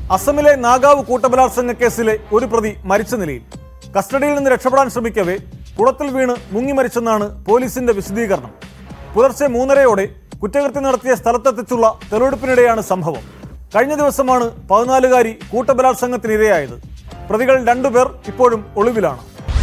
അസമിലെ നാഗാവ് കൂട്ടബലാത്സംഗ കേസിലെ ഒരു പ്രതി മരിച്ച നിലയിൽ കസ്റ്റഡിയിൽ നിന്ന് രക്ഷപ്പെടാൻ ശ്രമിക്കവേ കുളത്തിൽ വീണ് മുങ്ങി മരിച്ചെന്നാണ് പോലീസിന്റെ വിശദീകരണം പുലർച്ചെ മൂന്നരയോടെ കുറ്റകൃത്യം നടത്തിയ സ്ഥലത്തെത്തിച്ചുള്ള തെളിവെടുപ്പിനിടെയാണ് സംഭവം കഴിഞ്ഞ ദിവസമാണ് പതിനാലുകാരി കൂട്ടബലാത്സംഗത്തിനിരയായത് പ്രതികൾ രണ്ടുപേർ ഇപ്പോഴും ഒളിവിലാണ്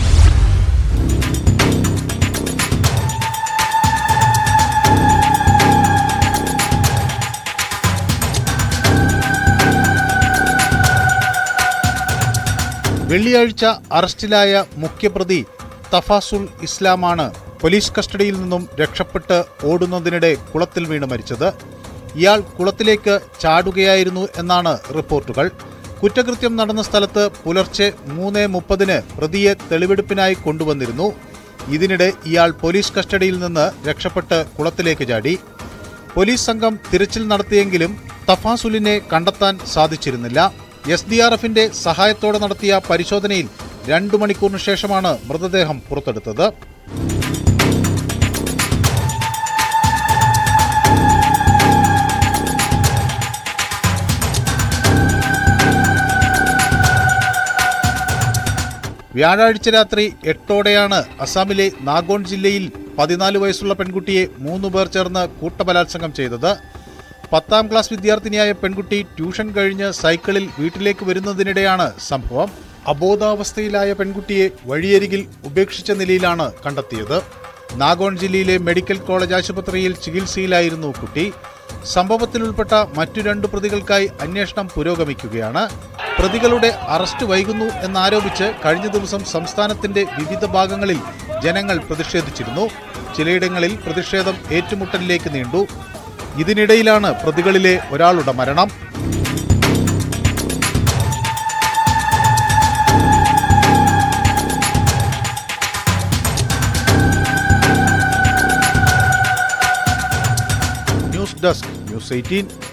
വെള്ളിയാഴ്ച അറസ്റ്റിലായ മുഖ്യപ്രതി തഫാസുൽ ഇസ്ലാമാണ് പോലീസ് കസ്റ്റഡിയിൽ നിന്നും രക്ഷപ്പെട്ട് ഓടുന്നതിനിടെ കുളത്തിൽ വീണ് മരിച്ചത് ഇയാൾ കുളത്തിലേക്ക് ചാടുകയായിരുന്നു എന്നാണ് റിപ്പോർട്ടുകൾ കുറ്റകൃത്യം നടന്ന സ്ഥലത്ത് പുലർച്ചെ മൂന്ന് മുപ്പതിന് പ്രതിയെ തെളിവെടുപ്പിനായി കൊണ്ടുവന്നിരുന്നു ഇതിനിടെ ഇയാൾ പോലീസ് കസ്റ്റഡിയിൽ നിന്ന് രക്ഷപ്പെട്ട് കുളത്തിലേക്ക് ചാടി പോലീസ് സംഘം തിരച്ചിൽ നടത്തിയെങ്കിലും തഫാസുലിനെ കണ്ടെത്താൻ സാധിച്ചിരുന്നില്ല എസ് ഡി ആർ എഫിന്റെ സഹായത്തോടെ നടത്തിയ പരിശോധനയിൽ രണ്ടു മണിക്കൂറിന് ശേഷമാണ് മൃതദേഹം പുറത്തെടുത്തത് വ്യാഴാഴ്ച രാത്രി എട്ടോടെയാണ് അസാമിലെ നാഗോൺ ജില്ലയിൽ പതിനാല് വയസ്സുള്ള പെൺകുട്ടിയെ മൂന്ന് പേർ ചേർന്ന് കൂട്ടബലാത്സംഗം ചെയ്തത് പത്താം ക്ലാസ് വിദ്യാർത്ഥിനിയായ പെൺകുട്ടി ട്യൂഷൻ കഴിഞ്ഞ് സൈക്കിളിൽ വീട്ടിലേക്ക് വരുന്നതിനിടെയാണ് സംഭവം അബോധാവസ്ഥയിലായ പെൺകുട്ടിയെ വഴിയരികിൽ ഉപേക്ഷിച്ച നിലയിലാണ് കണ്ടെത്തിയത് നാഗോൺ ജില്ലയിലെ മെഡിക്കൽ കോളേജ് ആശുപത്രിയിൽ ചികിത്സയിലായിരുന്നു കുട്ടി സംഭവത്തിൽ ഉൾപ്പെട്ട മറ്റു രണ്ടു പ്രതികൾക്കായി അന്വേഷണം പുരോഗമിക്കുകയാണ് പ്രതികളുടെ അറസ്റ്റ് വൈകുന്നു എന്നാരോപിച്ച് കഴിഞ്ഞ ദിവസം സംസ്ഥാനത്തിന്റെ വിവിധ ഭാഗങ്ങളിൽ ജനങ്ങൾ പ്രതിഷേധിച്ചിരുന്നു ചിലയിടങ്ങളിൽ പ്രതിഷേധം ഏറ്റുമുട്ടലിലേക്ക് നീണ്ടു ഇതിനിടയിലാണ് പ്രതികളിലെ ഒരാളുടെ മരണം ന്യൂസ് ഡെസ്ക് ന്യൂസ് എയ്റ്റീൻ